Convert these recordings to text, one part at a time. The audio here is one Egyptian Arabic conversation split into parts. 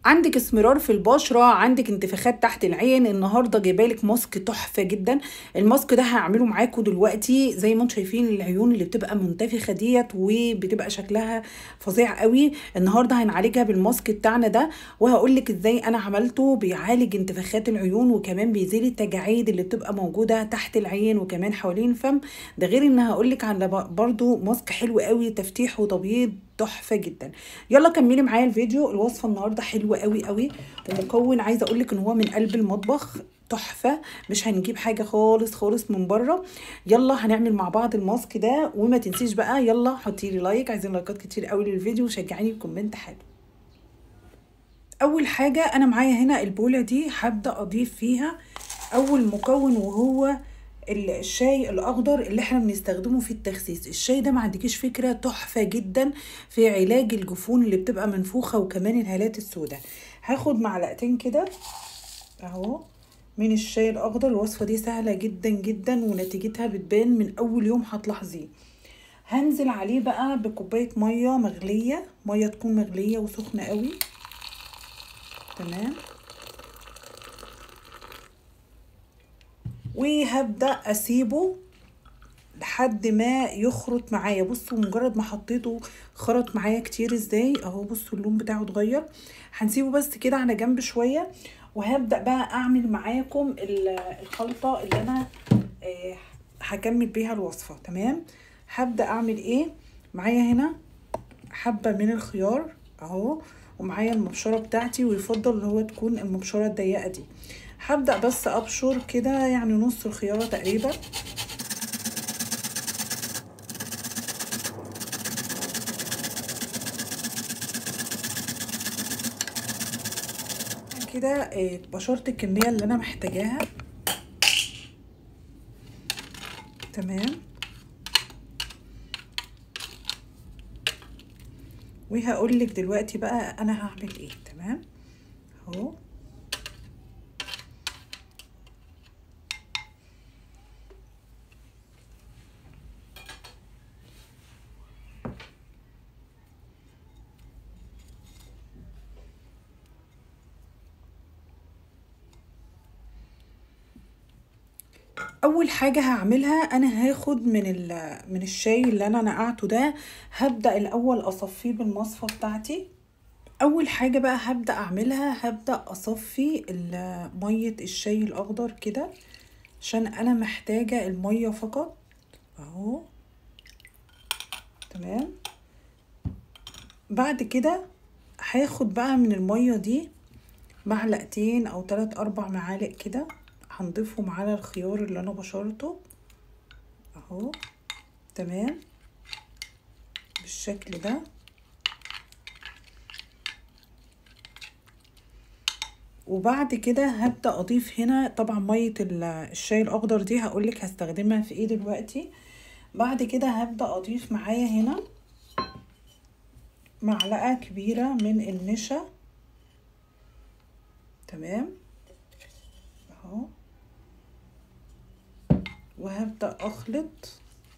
عندك اسمرار في البشرة عندك انتفاخات تحت العين النهاردة جايبالك ماسك تحفة جدا الماسك ده هعمله معاكم دلوقتي زي ما انتم شايفين العيون اللي بتبقى منتفخة ديت وبتبقى شكلها فظيع قوي النهاردة هنعالجها بالماسك بتاعنا ده وهقولك ازاي انا عملته بيعالج انتفاخات العيون وكمان بيزيل التجاعيد اللي بتبقى موجودة تحت العين وكمان حوالين الفم ده غير ان هقولك على برضو ماسك حلو قوي تفتيح وتبييض تحفه جدا يلا كملي معايا الفيديو الوصفه النهارده حلوه قوي قوي ومكون عايزه اقول لك ان هو من قلب المطبخ تحفه مش هنجيب حاجه خالص خالص من بره يلا هنعمل مع بعض الماسك ده وما تنسيش بقى يلا حطي لي لايك عايزين لايكات كتير قوي للفيديو وشجعيني بكومنت حلو اول حاجه انا معايا هنا البوله دي هبدا اضيف فيها اول مكون وهو الشاي الاخضر اللي احنا بنستخدمه في التخسيس الشاي ده ما عندكيش فكره تحفه جدا في علاج الجفون اللي بتبقى منفوخه وكمان الهالات السوداء هاخد معلقتين كده اهو من الشاي الاخضر الوصفه دي سهله جدا جدا ونتيجتها بتبان من اول يوم هتلاحظيه هنزل عليه بقى بكوبايه ميه مغليه ميه تكون مغليه وسخنه قوي تمام وهبدا اسيبه لحد ما يخرط معايا بصوا مجرد ما حطيته خرط معايا كتير ازاي اهو بصوا اللون بتاعه اتغير هنسيبه بس كده على جنب شويه وهبدا بقى اعمل معاكم الخلطه اللي انا آه هكمل بيها الوصفه تمام هبدا اعمل ايه معايا هنا حبه من الخيار اهو ومعايا المبشره بتاعتي ويفضل اللي هو تكون المبشره الضيقه دي هبدأ بس أبشر كده يعني نص الخيارة تقريبا كده بشرت الكمية اللي أنا محتاجاها تمام وهقولك دلوقتي بقى أنا هعمل ايه تمام اهو اول حاجه هعملها انا هاخد من من الشاي اللي انا نقعته ده هبدا الاول اصفيه بالمصفى بتاعتي اول حاجه بقى هبدا اعملها هبدا اصفي ميه الشاي الاخضر كده عشان انا محتاجه الميه فقط اهو تمام بعد كده هاخد بقى من الميه دي معلقتين او تلات اربع معالق كده هنضيفهم على الخيار اللي انا بشرته اهو تمام بالشكل ده وبعد كده هبدا اضيف هنا طبعا ميه الشاي الاخضر دي هقولك هستخدمها في ايه دلوقتي بعد كده هبدا اضيف معايا هنا معلقه كبيره من النشا تمام اهو وهبدأ أخلط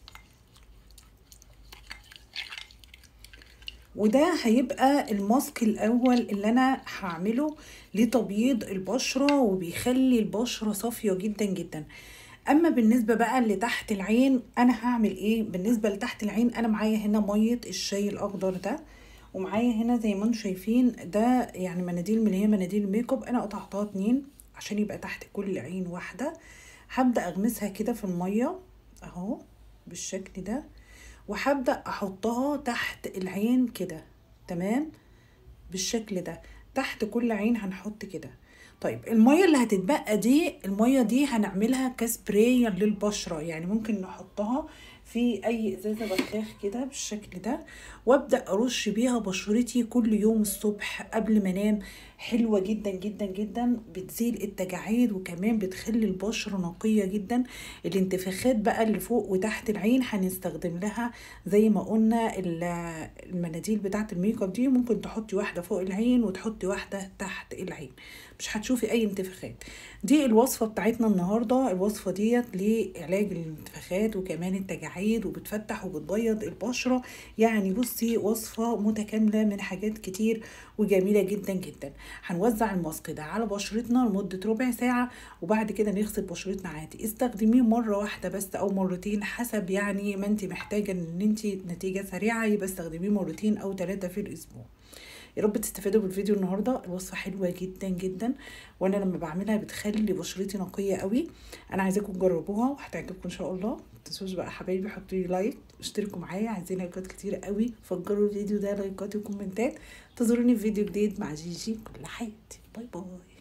وده هيبقى الماسك الأول اللي أنا هعمله لتبييض البشرة وبيخلي البشرة صافية جدا جدا أما بالنسبة بقى لتحت العين أنا هعمل إيه بالنسبة لتحت العين أنا معايا هنا مية الشاي الأخضر ده ومعايا هنا زي ما انتم شايفين ده يعني مناديل من اللي هي مناديل الميك اب انا قطعتها اتنين عشان يبقى تحت كل عين واحده هبدا اغمسها كده في الميه اهو بالشكل ده وهبدا احطها تحت العين كده تمام بالشكل ده تحت كل عين هنحط كده طيب الميه اللي هتتبقى دي الميه دي هنعملها كسبراي للبشره يعني ممكن نحطها في اي ازازه بخاخ كده بالشكل ده وابدا ارش بيها بشرتي كل يوم الصبح قبل ما انام حلوه جدا جدا جدا بتزيل التجاعيد وكمان بتخلي البشره نقيه جدا الانتفاخات بقى اللي فوق وتحت العين هنستخدم لها زي ما قلنا المناديل بتاعه الميك اب دي ممكن تحطي واحده فوق العين وتحطي واحده تحت العين مش هتشوفي اي انتفاخات دي الوصفه بتاعتنا النهارده الوصفه ديت لعلاج الانتفاخات وكمان التجاعيد العين وبتفتح وبتبيض البشره يعني بصي وصفه متكامله من حاجات كتير وجميله جدا جدا هنوزع الماسك ده على بشرتنا لمده ربع ساعه وبعد كده نغسل بشرتنا عادي استخدميه مره واحده بس او مرتين حسب يعني ما انت محتاجه ان انت نتيجه سريعه يبقى استخدميه مرتين او ثلاثه في الاسبوع يا رب تستفادوا بالفيديو النهارده الوصفه حلوه جدا جدا وانا لما بعملها بتخلي بشرتي نقيه قوي انا عايزاكم تجربوها وهتعجبكم ان شاء الله متنسوش بقى حبايبي حطوا لي لايك اشتركوا معايا عايزين لايكات كتير قوي فجروا الفيديو ده لايكات وكومنتات انتظروني في فيديو جديد مع جيجي كل حياتي باي باي